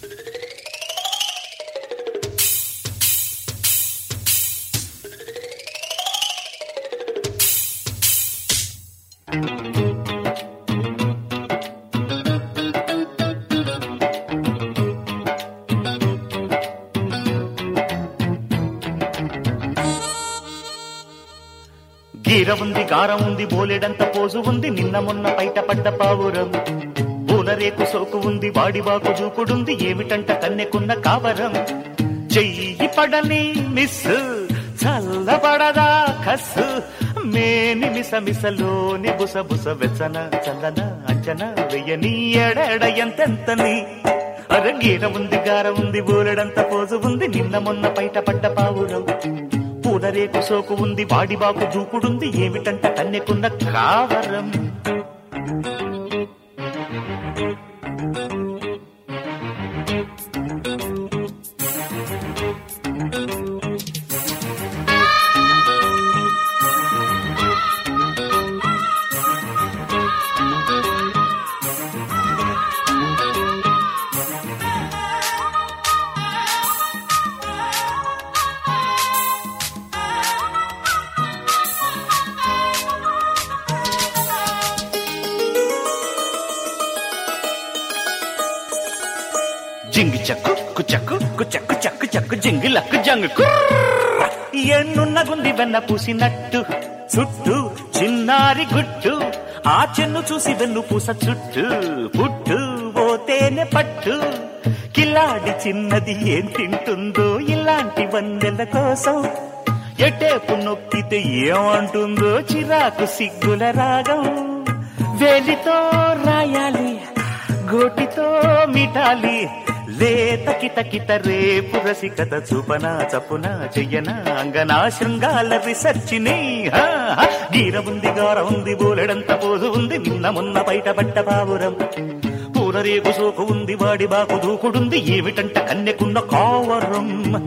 గీర ఉంది గారం ఉంది బోలెడంత పోజు ఉంది నిన్న మొన్న బయటపడ్డ పావురం పూలరేకు సోకు ఉంది వాడివాకు జూకుడుంది ఏమిటంట కన్నెకున్న కావరం చెయ్యి పడని మిస్ చల్లబడదా కస్సు మేని మిస మిసలోని బుస బుస వెచ్చన చల్లన అంచన వెయ్యని ఎడెడ ఎంతెంతని అరగీర ఉంది గార ఉంది బోలెడంత పోజు ఉంది నిన్న మొన్న బయటపడ్డ పావురం పూలరేకు సోకు ఉంది వాడివాకు దూకుడుంది ఏమిటంట కన్నెకున్న కావరం జింగి చక్కు కుచక్కు కుచక్కు చక్కు చక్కు జింగి లక్కు జంగు కుర్ర. ఎన్నున్నగుంది వెన్న పూసినట్టు చుట్టూ చిన్నారి గుట్టు ఆ చెన్ను చూసి వెన్ను పూస చుట్టూ పుట్టు ఓ తేనె పట్టు కిలాడి చిన్నది ఏం తింటుందో ఇలాంటి వన్నెల కోసం ఎటేపు నొక్కితే ఏమంటుందో చిరాకు సిగ్గుల రాగం వేలితో రాయాలి గోటితో మిటాలి లేత కిత కిత రేపు రసికత చూపన చప్పున చెయ్యన అంగనా శృంగాల రిసర్చిని హా, హా. గీర ఉంది గార ఉంది బోలెడంత పోజు ఉంది నిన్న మొన్న బయటపడ్డ పావురం పూరరేపు సోకు ఉంది వాడి బాకు దూకుడుంది ఏమిటంట కన్నెకున్న కావరం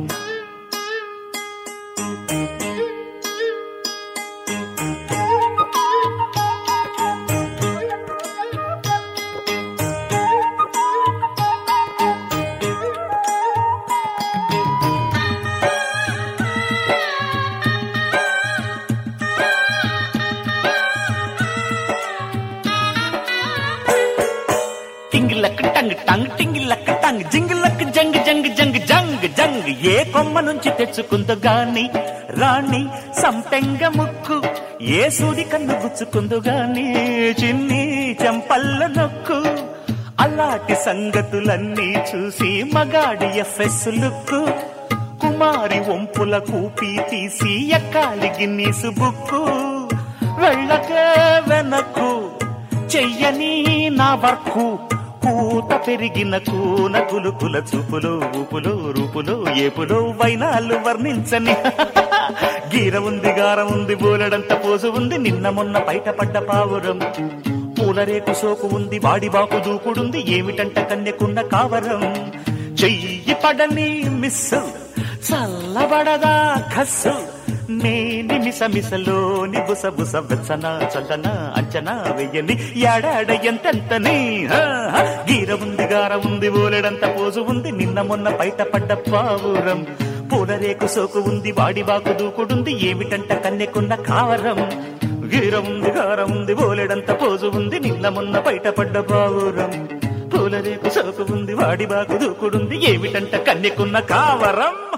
టింగిలక్ టంగ్ టంగ్ టింగిలక్ టంగ్ జింగిలక్ జంగ్ జంగ్ జంగ్ జంగ్ జంగ్ ఏ కొమ్మ నుంచి తెచ్చుకుందో గాని రాణి సంపెంగ ముక్కు ఏ సూది కన్ను గుచ్చుకుందో గాని చిన్ని చెంపల్ల నొక్కు అలాంటి సంగతులన్నీ చూసి మగాడి ఎఫ్ఎస్ లుక్కు కుమారి వంపుల కూపి తీసి ఎక్కాలి గిన్నీసు బుక్కు వెళ్ళకే వెనక్కు చెయ్యని నా వర్కు పూత పెరిగిన కూన కులుకుల చూపులు ఊపులు రూపులు ఏపులు వైనాలు వర్ణించని గీర ఉంది గార ఉంది బోలెడంత పోసు ఉంది నిన్న మొన్న బయటపడ్డ పావురం పూలరేకు సోకు ఉంది వాడి బాకు దూకుడుంది ఏమిటంట కన్నెకున్న కావరం చెయ్యి పడని మిస్సు చల్లబడదా కస్సు నేని మిస మిసలోని బుస బుస వెచ్చన చల్లన అంచనా వెయ్యని ఏడాడ ఎంతెంతని హా, హా. గీర ఉంది గార ఉంది బోలెడంత పోజు ఉంది నిన్న మొన్న బయటపడ్డ పావురం పూలరేకు సోకు ఉంది వాడి బాకు దూకుడుంది ఏమిటంట కన్నెకున్న కావరం గీర ఉంది గార ఉంది బోలెడంత పోజు ఉంది నిన్న మొన్న బయటపడ్డ పావురం పూలరేకు సోకు ఉంది వాడి బాకు దూకుడుంది ఏమిటంట కన్నెకున్న కావరం